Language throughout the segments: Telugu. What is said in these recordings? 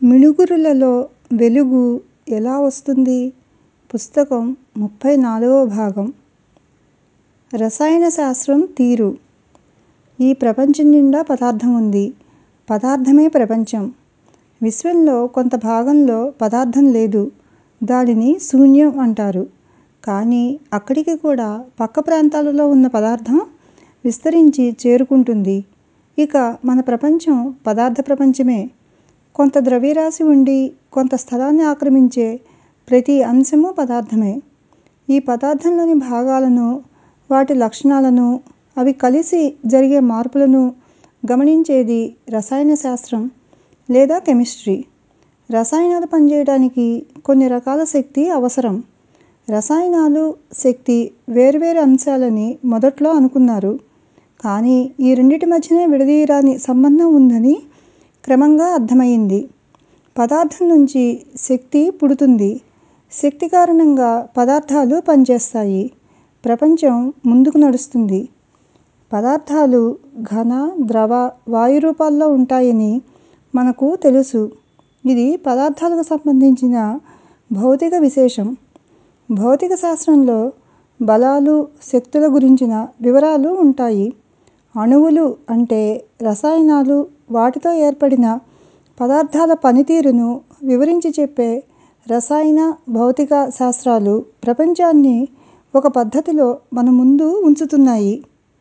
మిణుగురులలో వెలుగు ఎలా వస్తుంది? పుస్తకం ముప్పై నాలుగవ భాగం రసాయన శాస్త్రం తీరు ఈ ప్రపంచం నిండా పదార్థం ఉంది. పదార్థమే ప్రపంచం. విశ్వంలో కొంత భాగంలో పదార్థం లేదు. దానిని శూన్యం అంటారు. కానీ అక్కడికి కూడా పక్క ప్రాంతాలలో ఉన్న పదార్థం విస్తరించి చేరుకుంటుంది. ఇక మన ప్రపంచం పదార్థ ప్రపంచమే. కొంత ద్రవ్యరాశి ఉండి కొంత స్థలాన్ని ఆక్రమించే ప్రతి అంశమూ పదార్థమే. ఈ పదార్థంలోని భాగాలను, వాటి లక్షణాలను, అవి కలిసి జరిగే మార్పులను గమనించేది రసాయన శాస్త్రం లేదా కెమిస్ట్రీ. రసాయనాలు పనిచేయడానికి కొన్ని రకాల శక్తి అవసరం. రసాయనాలు, శక్తి వేర్వేరు అంశాలని మొదట్లో అనుకున్నారు. కానీ ఈ రెండిటి మధ్యన విడదీయరాని సంబంధం ఉందని క్రమంగా అర్థమయింది. పదార్థం నుంచి శక్తి పుడుతుంది. శక్తి కారణంగా పదార్థాలు పనిచేస్తాయి. ప్రపంచం ముందుకు నడుస్తుంది. పదార్థాలు ఘన, ద్రవ, వాయు రూపాల్లో ఉంటాయని మనకు తెలుసు. ఇది పదార్థాలకు సంబంధించిన భౌతిక విశేషం. భౌతిక శాస్త్రంలో బలాలు, శక్తుల గురించిన వివరాలు ఉంటాయి. అణువులు అంటే రసాయనాలు, వాటితో ఏర్పడిన పదార్థాల పనితీరును వివరించి చెప్పే రసాయన, భౌతిక శాస్త్రాలు ప్రపంచాన్ని ఒక పద్ధతిలో మన ముందు ఉంచుతున్నాయి.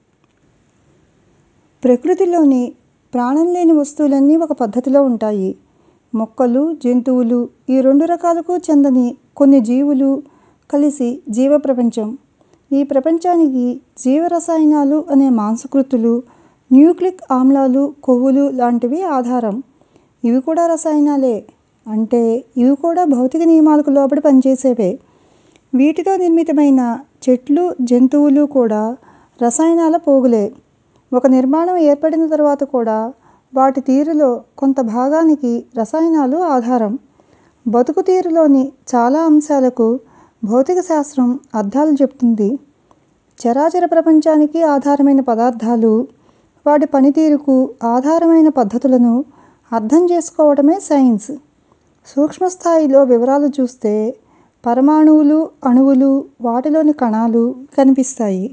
ప్రకృతిలోని ప్రాణం లేని వస్తువులన్నీ ఒక పద్ధతిలో ఉంటాయి. మొక్కలు, జంతువులు ఈ రెండు రకాలకు చెందని కొన్ని జీవులు కలిసి జీవ ప్రపంచం. ఈ ప్రపంచానికి జీవరసాయనాలు అనే మాంసకృత్తులు, న్యూక్లిక్ ఆమ్లాలు, కొవ్వులు లాంటివి ఆధారం. ఇవి కూడా రసాయనాలే. అంటే ఇవి కూడా భౌతిక నియమాలకు లోబడి పనిచేసేవే. వీటితో నిర్మితమైన చెట్లు, జంతువులు కూడా రసాయనాల పోగులే. ఒక నిర్మాణం ఏర్పడిన తరువాత కూడా వాటి తీరులో కొంత భాగానికి రసాయనాలు ఆధారం. బతుకు తీరులోని చాలా అంశాలకు భౌతిక శాస్త్రం అర్థాలు చెబుతుంది. చరాచర ప్రపంచానికి ఆధారమైన పదార్థాలు, వాటి పనితీరుకు ఆధారమైన పద్ధతులను అర్థం చేసుకోవటమే సైన్స్. సూక్ష్మ స్థాయిలో వివరాలు చూస్తే పరమాణువులు, అణువులు, వాటిలోని కణాలు కనిపిస్తాయి.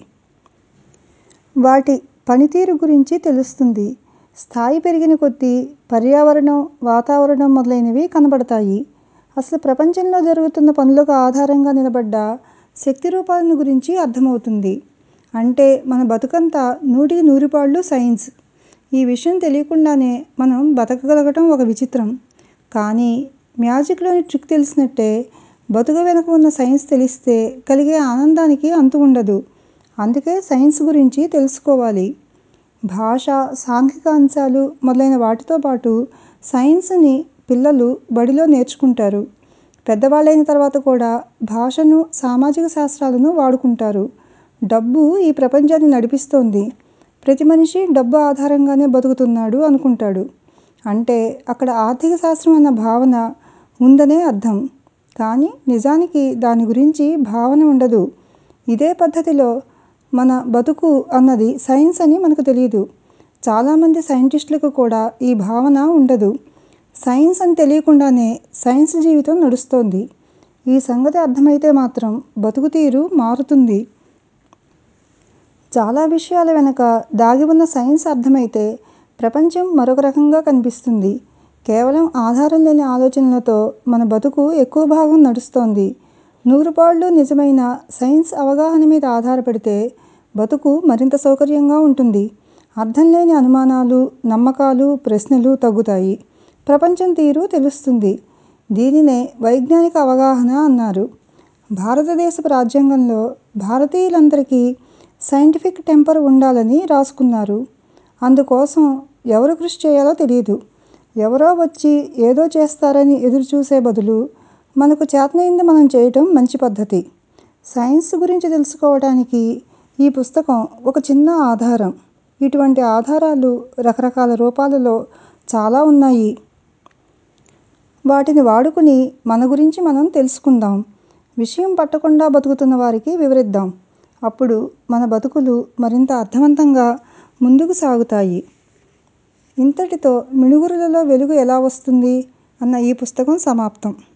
వాటి పనితీరు గురించి తెలుస్తుంది. స్థాయి పెరిగిన కొద్దీ పర్యావరణం, వాతావరణం మొదలైనవి కనబడతాయి. అసలు ప్రపంచంలో జరుగుతున్న పనులకు ఆధారంగా నిలబడ్డ శక్తి రూపాలను గురించి అర్థమవుతుంది. అంటే మన బతుకంతా నూటికి నూరుపాళ్ళు సైన్స్. ఈ విషయం తెలియకుండానే మనం బతకగలగటం ఒక విచిత్రం. కానీ మ్యాజిక్ లోని ట్రిక్ తెలిసినట్టే బతుకు వెనుక ఉన్న సైన్స్ తెలిస్తే కలిగే ఆనందానికి అంతు ఉండదు. అందుకే సైన్స్ గురించి తెలుసుకోవాలి. భాష, సాంఘిక అంశాలు మొదలైన వాటితో పాటు సైన్స్ ని పిల్లలు బడిలో నేర్చుకుంటారు. పెద్దవాళ్ళైన తరువాత కూడా భాషను, సామాజిక శాస్త్రాలను వాడుకుంటారు. డబ్బు ఈ ప్రపంచాన్ని నడిపిస్తోంది. ప్రతి మనిషి డబ్బు ఆధారంగానే బతుకుతున్నాడు అనుకుంటాడు. అంటే అక్కడ ఆర్థిక శాస్త్రం అన్న భావన ఉందనే అర్థం. కానీ నిజానికి దాని గురించి భావన ఉండదు. ఇదే పద్ధతిలో మన బతుకు అన్నది సైన్స్ అని మనకు తెలీదు. చాలామంది సైంటిస్టులకు కూడా ఈ భావన ఉండదు. సైన్స్ అని తెలియకుండానే సైన్స్ జీవితం నడుస్తోంది. ఈ సంగతి అర్థమైతే మాత్రం బతుకు తీరు మారుతుంది. చాలా విషయాల వెనక దాగి ఉన్న సైన్స్ అర్థమైతే ప్రపంచం మరొక రకంగా కనిపిస్తుంది. కేవలం ఆధారం లేని ఆలోచనలతో మన బతుకు ఎక్కువ భాగం నడుస్తోంది. నూరుపాళ్ళు నిజమైన సైన్స్ అవగాహన మీద ఆధారపడితే బతుకు మరింత సౌకర్యంగా ఉంటుంది. అర్థం లేని అనుమానాలు, నమ్మకాలు, ప్రశ్నలు తగ్గుతాయి. ప్రపంచం తీరు తెలుస్తుంది. దీనినే వైజ్ఞానిక అవగాహన అన్నారు. భారతదేశపు రాజ్యాంగంలో భారతీయులందరికీ సైంటిఫిక్ టెంపర్ ఉండాలని రాసుకున్నారు. అందుకోసం ఎవరు కృషి చేయాలో తెలీదు. ఎవరో వచ్చి ఏదో చేస్తారని ఎదురుచూసే బదులు మనకు చేతనైంది మనం చేయటం మంచి పద్ధతి. సైన్స్ గురించి తెలుసుకోవటానికి ఈ పుస్తకం ఒక చిన్న ఆధారం. ఇటువంటి ఆధారాలు రకరకాల రూపాలలో చాలా ఉన్నాయి. వాటిని వాడుకుని మన గురించి మనం తెలుసుకుందాం. విషయం పట్టకుండా బతుకుతున్న వారికి వివరిద్దాం. అప్పుడు మన బతుకులు మరింత అర్థవంతంగా ముందుకు సాగుతాయి. ఇంతటితో మిణుగురులలో వెలుగు ఎలా వస్తుంది అన్న ఈ పుస్తకం సమాప్తం